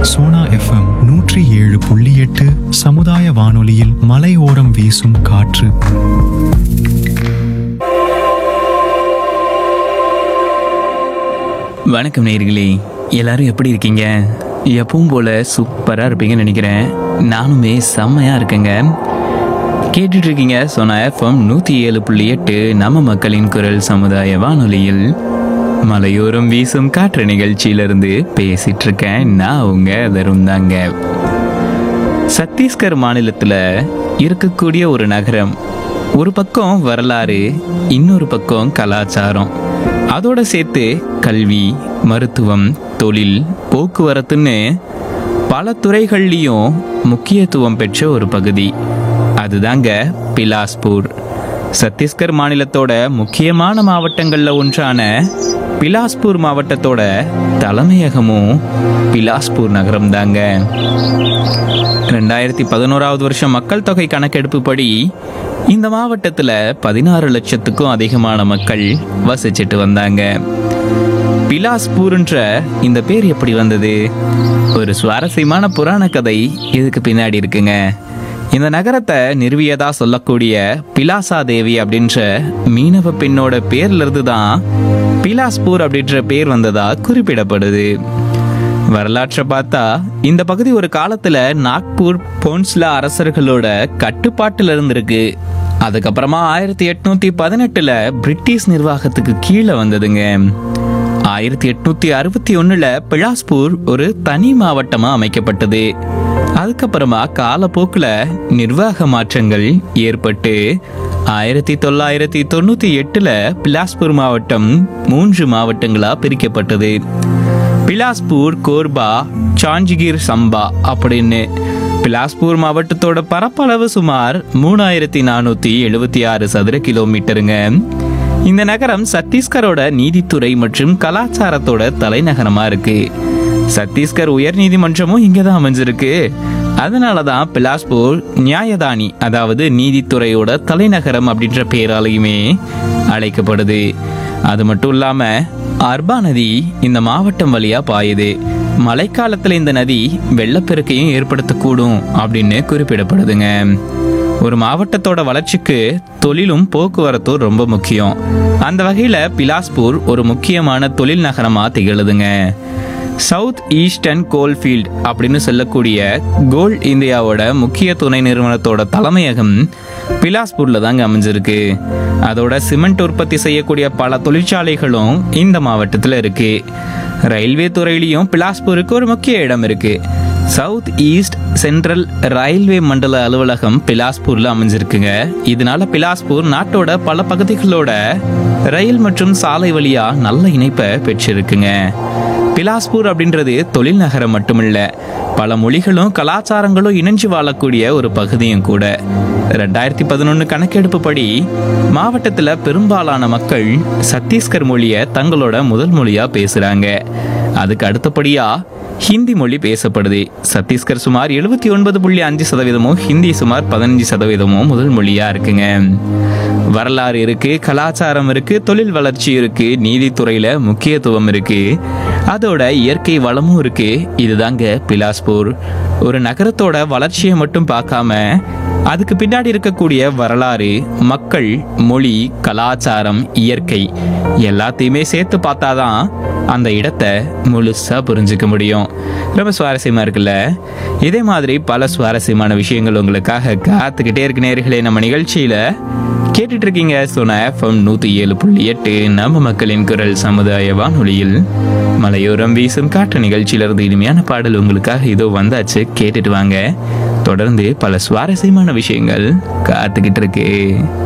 Sona FM நூற்றி ஏழு புள்ளி எட்டு சமுதாய வானொலியில் மலையோரம் வீசும் காற்று வணக்கம் நேயர்களே எல்லாரும் எப்படி இருக்கீங்க எப்பவும் போல சூப்பராக இருப்பீங்கன்னு நினைக்கிறேன் நானுமே செம்மையாக இருக்கேங்க கேட்டுட்டு இருக்கீங்க சொன்ன எஃப்எம் நூற்றி ஏழு புள்ளி எட்டு நம்ம மக்களின் குரல் சமுதாய வானொலியில் மலையோரம் வீசும் காற்று நிகழ்ச்சியிலிருந்து பேசிட்டு இருக்கேன் நான் உங்க தரும் தாங்க சத்தீஸ்கர் மாநிலத்தில் இருக்கக்கூடிய ஒரு நகரம் ஒரு பக்கம் வரலாறு இன்னொரு பக்கம் கலாச்சாரம் அதோட சேர்த்து கல்வி மருத்துவம் தொழில் போக்குவரத்துன்னு பல துறைகள்லையும் முக்கியத்துவம் பெற்ற ஒரு பகுதி அதுதாங்க பிலாஸ்பூர் சத்தீஸ்கர் மாநிலத்தோட முக்கியமான மாவட்டங்கள்ல ஒன்றான பிலாஸ்பூர் மாவட்டத்தோட தலைமையகமும் பிலாஸ்பூர் நகரம் தாங்க ரெண்டாயிரத்தி பதினோராவது வருஷம் மக்கள் தொகை கணக்கெடுப்பு படி இந்த மாவட்டத்தில் பதினாறு லட்சத்துக்கும் அதிகமான மக்கள் வசிச்சிட்டு வந்தாங்க பிலாஸ்பூர்ன்ற இந்த பேர் எப்படி வந்தது ஒரு சுவாரஸ்யமான புராண கதை இதுக்கு பின்னாடி இருக்குங்க இந்த நகரத்தை நிறுவியதா சொல்லக்கூடிய பிலாசா தேவி அப்படின்ற மீனவ பெண்ணோட பேர்ல இருந்து தான் பிலாஸ்பூர் அப்படின்ற பேர் வந்ததா குறிப்பிடப்படுது வரலாற்றை பார்த்தா இந்த பகுதி ஒரு காலத்துல நாக்பூர் போன்ஸ்லா அரசர்களோட கட்டுப்பாட்டுல இருந்திருக்கு அதுக்கப்புறமா ஆயிரத்தி எட்நூத்தி பதினெட்டுல பிரிட்டிஷ் நிர்வாகத்துக்கு கீழே வந்ததுங்க ஆயிரத்தி எட்நூத்தி அறுபத்தி ஒண்ணுல பிலாஸ்பூர் ஒரு தனி மாவட்டமா அமைக்கப்பட்டது அதுக்கப்புறமா காலப்போக்குல நிர்வாக மாற்றங்கள் ஏற்பட்டு ஆயிரத்தி தொள்ளாயிரத்தி தொண்ணூத்தி எட்டுல பிலாஸ்பூர் மாவட்டம் மூன்று மாவட்டங்களா பிரிக்கப்பட்டது பிலாஸ்பூர் கோர்பா சாஞ்சிகிர் சம்பா அப்படின்னு பிலாஸ்பூர் மாவட்டத்தோட பரப்பளவு சுமார் மூணாயிரத்தி நானூத்தி எழுபத்தி ஆறு சதுர கிலோமீட்டருங்க இந்த நகரம் சத்தீஸ்கரோட நீதித்துறை மற்றும் கலாச்சாரத்தோட தலைநகரமா இருக்கு சத்தீஸ்கர் உயர் நீதிமன்றமும் இங்கே தான் அமைஞ்சிருக்கு அதனால தான் பிலாஸ்பூர் நியாயதானி அதாவது நீதித்துறையோட தலைநகரம் அப்படின்ற பேராலையுமே அழைக்கப்படுது அது மட்டும் இல்லாம அர்பா நதி இந்த மாவட்டம் வழியா பாயுது மழைக்காலத்துல இந்த நதி வெள்ளப்பெருக்கையும் ஏற்படுத்தக்கூடும் அப்படின்னு குறிப்பிடப்படுதுங்க ஒரு மாவட்டத்தோட வளர்ச்சிக்கு தொழிலும் போக்குவரத்தும் ரொம்ப முக்கியம் அந்த வகையில பிலாஸ்பூர் ஒரு முக்கியமான தொழில் நகரமா திகழுதுங்க சவுத் ஈஸ்டர்ன் கோல்ஃபீல்ட் அப்படின்னு சொல்லக்கூடிய கோல் இந்தியாவோட முக்கிய துணை நிறுவனத்தோட தலைமையகம் பிலாஸ்பூர்ல தாங்க அமைஞ்சிருக்கு அதோட சிமெண்ட் உற்பத்தி செய்யக்கூடிய பல தொழிற்சாலைகளும் இந்த மாவட்டத்தில் இருக்கு ரயில்வே துறையிலையும் பிலாஸ்பூருக்கு ஒரு முக்கிய இடம் இருக்கு சவுத் ஈஸ்ட் சென்ட்ரல் ரயில்வே மண்டல அலுவலகம் பிலாஸ்பூர்ல அமைஞ்சிருக்குங்க இதனால பிலாஸ்பூர் நாட்டோட பல பகுதிகளோட ரயில் மற்றும் சாலை வழியா நல்ல இணைப்பை பெற்றிருக்குங்க பிலாஸ்பூர் அப்படின்றது தொழில் நகரம் மட்டுமில்ல பல மொழிகளும் கலாச்சாரங்களும் இணைஞ்சு வாழக்கூடிய ஒரு பகுதியும் கூட ரெண்டாயிரத்தி பதினொன்று கணக்கெடுப்பு படி மாவட்டத்தில் பெரும்பாலான மக்கள் சத்தீஸ்கர் மொழியை தங்களோட முதல் மொழியா பேசுறாங்க அதுக்கு அடுத்தபடியா ஹிந்தி மொழி பேசப்படுது சத்தீஸ்கர் சுமார் எழுபத்தி ஒன்பது புள்ளி அஞ்சு சதவீதமும் ஹிந்தி சுமார் பதினஞ்சு சதவீதமும் முதல் மொழியா இருக்குங்க வரலாறு இருக்கு கலாச்சாரம் இருக்கு தொழில் வளர்ச்சி இருக்கு நீதித்துறையில முக்கியத்துவம் இருக்கு அதோட இயற்கை வளமும் இருக்கு இதுதாங்க பிலாஸ்பூர் ஒரு நகரத்தோட வளர்ச்சியை மட்டும் பார்க்காம அதுக்கு பின்னாடி இருக்கக்கூடிய வரலாறு மக்கள் மொழி கலாச்சாரம் இயற்கை எல்லாத்தையுமே சேர்த்து பார்த்தாதான் அந்த இடத்தை முழுசா புரிஞ்சுக்க முடியும் ரொம்ப சுவாரஸ்யமா இருக்குல்ல இதே மாதிரி பல சுவாரஸ்யமான விஷயங்கள் உங்களுக்காக காத்துக்கிட்டே இருக்கு நேர்களே நம்ம நிகழ்ச்சியில கேட்டுட்டு இருக்கீங்க சொன்ன எஃப்எம் நூத்தி ஏழு புள்ளி எட்டு நம்ம மக்களின் குரல் சமுதாய வானொலியில் மலையோரம் வீசும் காற்று நிகழ்ச்சியிலிருந்து இனிமையான பாடல் உங்களுக்காக இதோ வந்தாச்சு கேட்டுட்டு வாங்க தொடர்ந்து பல சுவாரஸ்யமான விஷயங்கள் காத்துக்கிட்டு இருக்கு